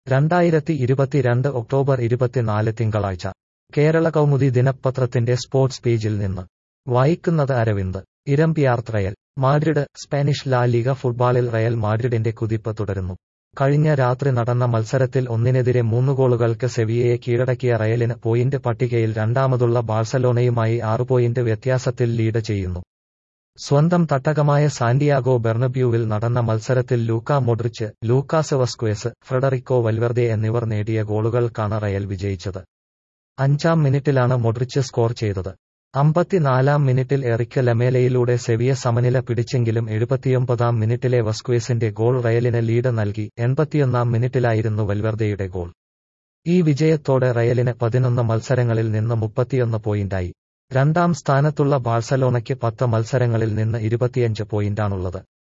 രണ്ടായിരത്തി ഇരുപത്തിരണ്ട് ഒക്ടോബർ ഇരുപത്തിനാല് തിങ്കളാഴ്ച കേരള കൗമുദി ദിനപത്രത്തിന്റെ സ്പോർട്സ് പേജിൽ നിന്ന് വായിക്കുന്നത് അരവിന്ദ് ഇരമ്പിയാർ Real Madrid Spanish La Liga ഫുട്ബോളിൽ റയൽ മാഡ്രിഡിന്റെ കുതിപ്പ് തുടരുന്നു കഴിഞ്ഞ രാത്രി നടന്ന മത്സരത്തിൽ ഒന്നിനെതിരെ മൂന്ന് ഗോളുകൾക്ക് സെവിയയെ കീഴടക്കിയ റയലിന് പോയിന്റ് പട്ടികയിൽ രണ്ടാമതുള്ള ബാഴ്സലോണയുമായി ആറ് പോയിന്റ് വ്യത്യാസത്തിൽ ലീഡ് ചെയ്യുന്നു സ്വന്തം തട്ടകമായ സാന്റിയാഗോ ബെർണബ്യൂവിൽ നടന്ന മത്സരത്തിൽ ലൂക്ക മൊഡ്രിച്ച് ലൂക്കാസ് വസ്ക്വേസ് ഫ്രെഡറിക്കോ വൽവെർദെ എന്നിവർ നേടിയ ഗോളുകൾക്കാണ് റയൽ വിജയിച്ചത് അഞ്ചാം മിനിറ്റിലാണ് മൊഡ്രിച്ച് സ്കോർ ചെയ്തത് അമ്പത്തിനാലാം മിനിറ്റിൽ എറിക്ക് ലമേലയിലൂടെ സെവിയ സമനില പിടിച്ചെങ്കിലും എഴുപത്തിയൊമ്പതാം മിനിറ്റിലെ വസ്ക്വേസിന്റെ ഗോൾ റയലിന് ലീഡ് നൽകി എൺപത്തിയൊന്നാം മിനിറ്റിലായിരുന്നു വൽവെർദെയുടെ ഗോൾ ഈ വിജയത്തോടെ റയലിന് പതിനൊന്ന് മത്സരങ്ങളിൽ നിന്ന് മുപ്പത്തിയൊന്ന് പോയിന്റായി രണ്ടാം സ്ഥാനത്തുള്ള ബാഴ്സലോണയ്ക്ക് പത്ത് മത്സരങ്ങളിൽ നിന്ന് ഇരുപത്തിയഞ്ച് പോയിന്റാണുള്ളത്